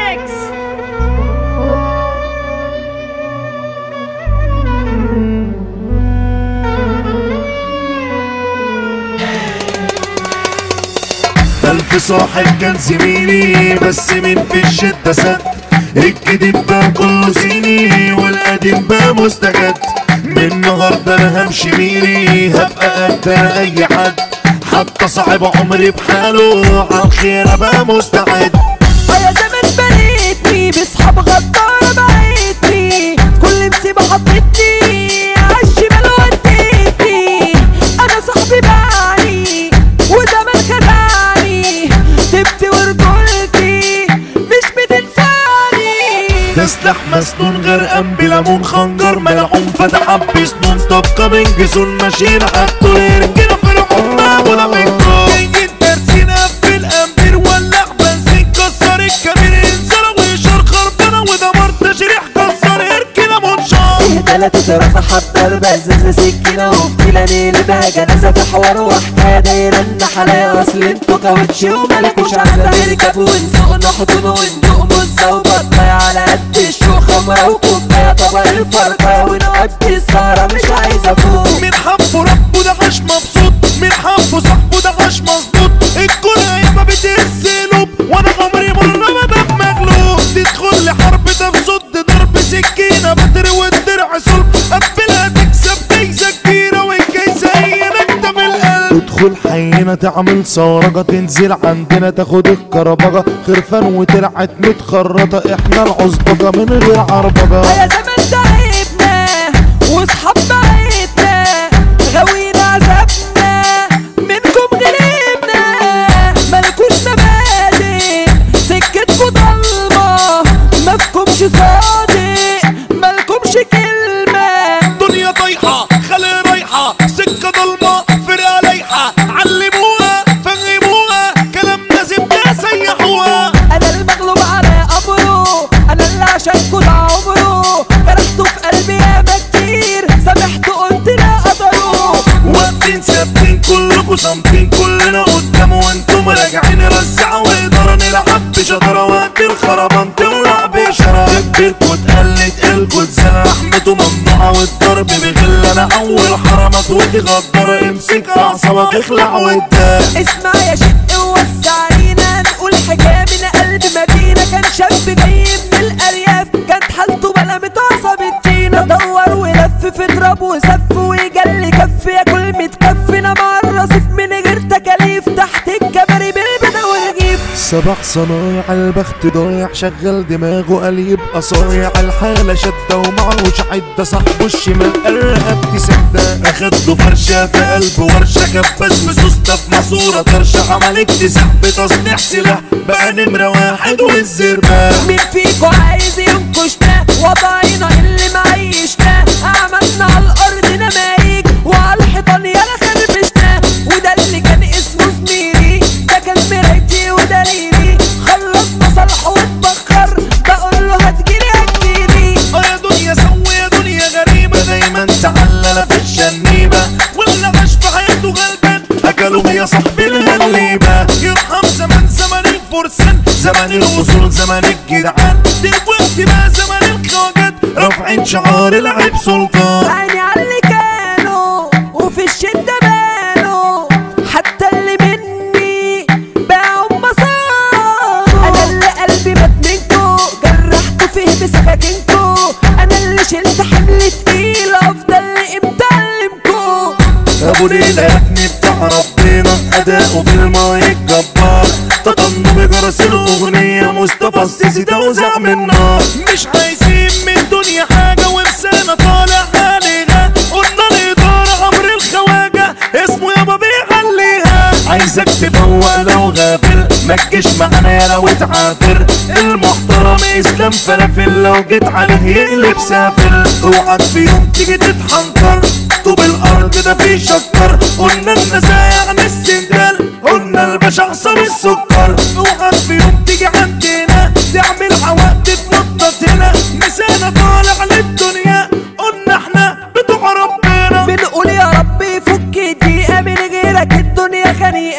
mix. ألف صاحب كان زميلي بس مين في الشدة سد الجديد بقى كله صيني والقديم بقى مستجد من النهارده انا همشي ميري هبقى قد اي حد حتى صاحب عمري بحاله عالخير ابقى مستعد يا زمان بنيتني بصحاب غدارة بعيتني كل مصيبة حطتني عالشمال وديتني أنا صاحبي باعني وزمان خدعني تبت ورجولتي مش بتنفعني ده سلاح مسنون غرقان بليمون خنجر ملعون فتح بسنون طبقة من جسون ماشيين حطوا يرجلوا في الحمام ولا منكم جايين دارسين في الامير ولع بنزين كسر الكبير انزلوا ويشار خربانة ودمر تشريح كسر اركنا منشار تلاتة دراسة حضر بزز سكينة وفتيلة نقلبها جنازة في حوار وحكاية دايرة النحلة أصل انتوا كاوتشي ومالكوش عزة نركب ونسوق نحضن وندوق مزة وبطاية على قد الشو خمرة وكوباية طبق الفرقة ونقضي السهرة مش عايزة فوق مين حبه ربه ده عاش مبسوط مين حبه صاحبه ده عاش مظبوط الكل ما بتسلب وانا عمري مرة ما باب مغلوب تدخل لي حرب ده بصد ضرب سكينة بدر والدرع صلب قبلها تكسب جايزة كبيرة والجايزة هي نكتة في القلب تدخل حينا تعمل صورجة تنزل عندنا تاخد الكربجة خرفان وترعت متخرطة احنا العصبجة من غير عربجة يا زمان تعبنا واصحاب بعيدنا غاويين عذابنا منكم غلبنا مالكوش مبادئ سكتكوا ضلمة مفكمش صادق مالكمش كلمة دنيا طايحة خلي رايحة سكة ضلمة فرقة لايحة علموها فهموها كلامنا زبدة سيحوها انا المغلوب على امره انا اللي عشانكوا ده عمره جرحته في قلبي ياما كتير سامحته قلت لا قدره واقفين ثابتين كلكوا صامتين كلنا قدام وانتم راجعين رزعوا وإدارة نلعب بشطارة وقت الخربان تولع بشراب كبركوا اتقلت الكوا اتزرع رحمته ممنوعة والضرب بغل انا اول حرمات وتغدر امسك اعصابك اخلع وادار اسمع يا شق ووسع علينا نقول حكاية من قلب مدينة كان شاب جاي من الأرياف كانت حالته بلا متعصبت فينا دور ولف في تراب وسف ويجل كف ياكل متكفنا مع الرصيف من غير تكاليف تحت الكباري بالبدا والرغيف سبع صنايع البخت ضايع شغل دماغه قال يبقى صايع الحالة شدة ومعهوش عدة صاحبه الشمال قرب تسدة اخد له فرشة في قلب ورشة كبس وسوسته في ماسورة طرشة عمل اكتساح بتصنيع سلاح بقى نمرة واحد والزربة مين فيكو عايز ينكشنا وضعينا اللي معيشنا عملنا على الارض نمايج وعلى الحيطان يالا خربشنا وده اللي كان اسمه زميلي ده كان مرايتي ودليلي خلصنا صالحه واتبخر بقول له هتجيلي هتجيلي اه يا دنيا سوي يا دنيا غريبة دايما تعللة في الشنيبة واللي عاش في حياته غلبان اكلوا يا صاحبي الغليبة يرحم زمان زمان الفرسان زمان الوصول زمان الجدعان دلوقتي بقى زمان الخواجات رافعين شعار العيب سلطان عيني على اللي كانوا وفي الشدة بانوا حتى اللي مني باعوا مصاروا انا اللي قلبي مات منكو جرحته فيه بسكاكينكو انا اللي شلت حمل تقيل افضل امتى اعلمكو ابو ليلى يا ابني بتاع ربنا اداؤه في المايك جبار تطن بجرس الاغنيه مصطفى السيسي توزع من نار مش عايزين من الدنيا حاجه ولسانه طالع عليها قلنا الاداره عمر الخواجه اسمه يابا بيعليها عايزك تفوق لو غافل ما تجيش معانا يا لو اتعافر المحترم اسلام فلافل لو جيت عليه يقلب سافل اوعى في يوم تيجي تتحنكر طوب الارض ده فيه شكر قلنا النزايا عن السندال قلنا الباشا عصام السكر اوعى في يوم تيجي عندنا تعمل عوائد تتنطط هنا مسانا طالع للدنيا قلنا احنا بتوع ربنا بنقول يا رب فك دقيقة من غيرك الدنيا خنيقة